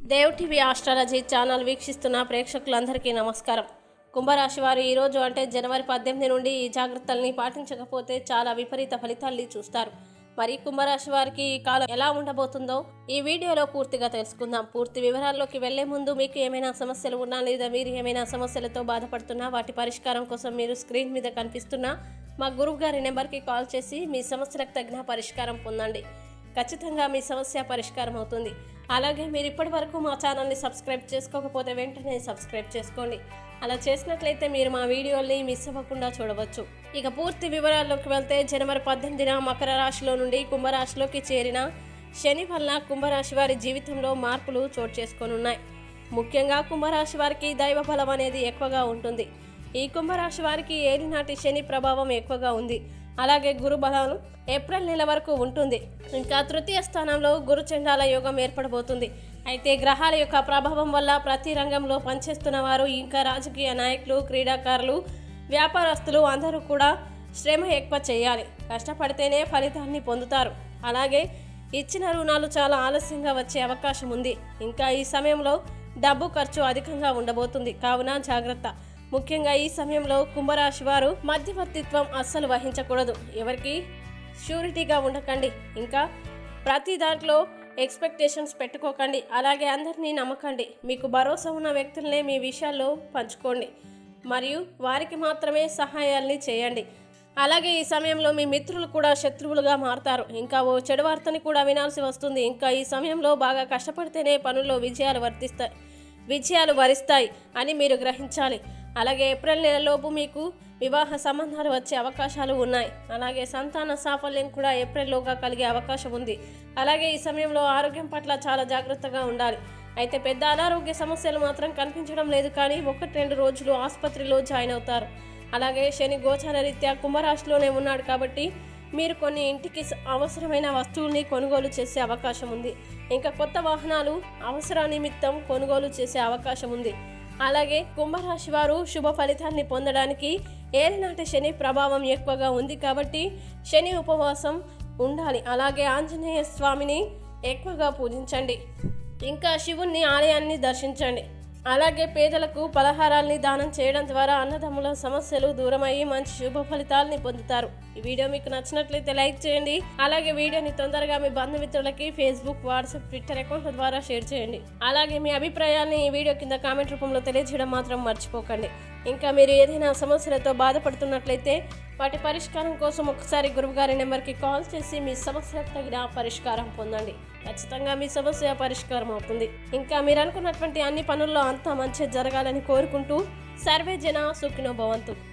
Dev TV astrology channel వీక్షిస్తున్న ప్రేక్షకులందరికీ నమస్కారం కుంభరాశి వారు ఈరోజు అంటే జనవరి పద్దెనిమిది నుండి ఈ జాగ్రత్తల్ని పాటించకపోతే చాలా విపరీత ఫలితాల్ని చూస్తారు మరి కుంభరాశి వారికి ఈ కాలం ఎలా ఉండబోతుందో ఈ వీడియోలో పూర్తిగా తెలుసుకుందాం పూర్తి వివరాల్లోకి వెళ్లే ముందు మీకు ఏమైనా సమస్యలు ఉన్నా లేదా మీరు ఏమైనా సమస్యలతో బాధపడుతున్నా వాటి పరిష్కారం కోసం మీరు స్క్రీన్ మీద కనిపిస్తున్న మా గురువు గారి నెంబర్కి కాల్ చేసి మీ సమస్యలకు తగిన పరిష్కారం పొందండి ఖచ్చితంగా మీ సమస్య పరిష్కారం అవుతుంది అలాగే మీరు ఇప్పటి వరకు మా ఛానల్ని సబ్స్క్రైబ్ చేసుకోకపోతే వెంటనే సబ్స్క్రైబ్ చేసుకోండి అలా చేసినట్లయితే మీరు మా వీడియోల్ని మిస్ అవ్వకుండా చూడవచ్చు ఇక పూర్తి వివరాల్లోకి వెళ్తే జనవరి పద్దెనిమిదిన మకర రాశిలో నుండి కుంభరాశిలోకి చేరిన శని వల్ల కుంభరాశి వారి జీవితంలో మార్పులు చోటు చేసుకోనున్నాయి ముఖ్యంగా కుంభరాశి వారికి దైవ బలం అనేది ఎక్కువగా ఉంటుంది ఈ కుంభరాశి వారికి ఏలినాటి శని ప్రభావం ఎక్కువగా ఉంది అలాగే గురు బలం ఏప్రిల్ నెల వరకు ఉంటుంది ఇంకా తృతీయ స్థానంలో గురు చండాల యోగం ఏర్పడబోతుంది అయితే గ్రహాల యొక్క ప్రభావం వల్ల ప్రతి రంగంలో పనిచేస్తున్న వారు ఇంకా రాజకీయ నాయకులు క్రీడాకారులు వ్యాపారస్తులు అందరూ కూడా శ్రమ ఎక్కువ చేయాలి కష్టపడితేనే ఫలితాన్ని పొందుతారు అలాగే ఇచ్చిన రుణాలు చాలా ఆలస్యంగా వచ్చే అవకాశం ఉంది ఇంకా ఈ సమయంలో డబ్బు ఖర్చు అధికంగా ఉండబోతుంది కావున జాగ్రత్త ముఖ్యంగా ఈ సమయంలో కుంభరాశి వారు మధ్యవర్తిత్వం అస్సలు వహించకూడదు ఎవరికి షూరిటీగా ఉండకండి ఇంకా ప్రతి దాంట్లో ఎక్స్పెక్టేషన్స్ పెట్టుకోకండి అలాగే అందరినీ నమ్మకండి మీకు భరోసా ఉన్న వ్యక్తులనే మీ విషయాల్లో పంచుకోండి మరియు వారికి మాత్రమే సహాయాల్ని చేయండి అలాగే ఈ సమయంలో మీ మిత్రులు కూడా శత్రువులుగా మారతారు ఇంకా ఓ చెడు వార్తని కూడా వినాల్సి వస్తుంది ఇంకా ఈ సమయంలో బాగా కష్టపడితేనే పనుల్లో విజయాలు వర్తిస్తాయి విజయాలు వరిస్తాయి అని మీరు గ్రహించాలి అలాగే ఏప్రిల్ నెలలోపు మీకు వివాహ సంబంధాలు వచ్చే అవకాశాలు ఉన్నాయి అలాగే సంతాన సాఫల్యం కూడా ఏప్రిల్లోగా కలిగే అవకాశం ఉంది అలాగే ఈ సమయంలో ఆరోగ్యం పట్ల చాలా జాగ్రత్తగా ఉండాలి అయితే పెద్ద అనారోగ్య సమస్యలు మాత్రం కనిపించడం లేదు కానీ ఒకటి రెండు రోజులు ఆసుపత్రిలో జాయిన్ అవుతారు అలాగే శని గోచార రీత్యా కుంభరాశిలోనే ఉన్నాడు కాబట్టి మీరు కొన్ని ఇంటికి స- అవసరమైన వస్తువుల్ని కొనుగోలు చేసే అవకాశం ఉంది ఇంకా కొత్త వాహనాలు అవసర నిమిత్తం కొనుగోలు చేసే అవకాశం ఉంది అలాగే కుంభరాశి వారు శుభ ఫలితాన్ని పొందడానికి ఏలినాటి శని ప్రభావం ఎక్కువగా ఉంది కాబట్టి శని ఉపవాసం ఉండాలి అలాగే ఆంజనేయ స్వామిని ఎక్కువగా పూజించండి ఇంకా శివుణ్ణి ఆలయాన్ని దర్శించండి అలాగే పేదలకు పలహారాల్ని దానం చేయడం ద్వారా అన్నదమ్ముల సమస్యలు దూరమయ్యి మంచి శుభ ఫలితాలని పొందుతారు ఈ వీడియో మీకు నచ్చినట్లయితే లైక్ చేయండి అలాగే వీడియోని తొందరగా మీ బంధుమిత్రులకి ఫేస్బుక్ వాట్సాప్ ట్విట్టర్ అకౌంట్ల ద్వారా షేర్ చేయండి అలాగే మీ అభిప్రాయాన్ని ఈ వీడియో కింద కామెంట్ రూపంలో తెలియజేయడం మాత్రం మర్చిపోకండి ఇంకా మీరు ఏదైనా సమస్యలతో బాధపడుతున్నట్లయితే వాటి పరిష్కారం కోసం ఒకసారి గురువుగారి నెంబర్కి కాల్ చేసి మీ సమస్యలకు తగిన పరిష్కారం పొందండి ఖచ్చితంగా మీ సమస్య పరిష్కారం అవుతుంది ఇంకా మీరు అనుకున్నటువంటి అన్ని పనుల్లో అంతా మంచి జరగాలని కోరుకుంటూ సర్వే జన సుఖినో భవంతు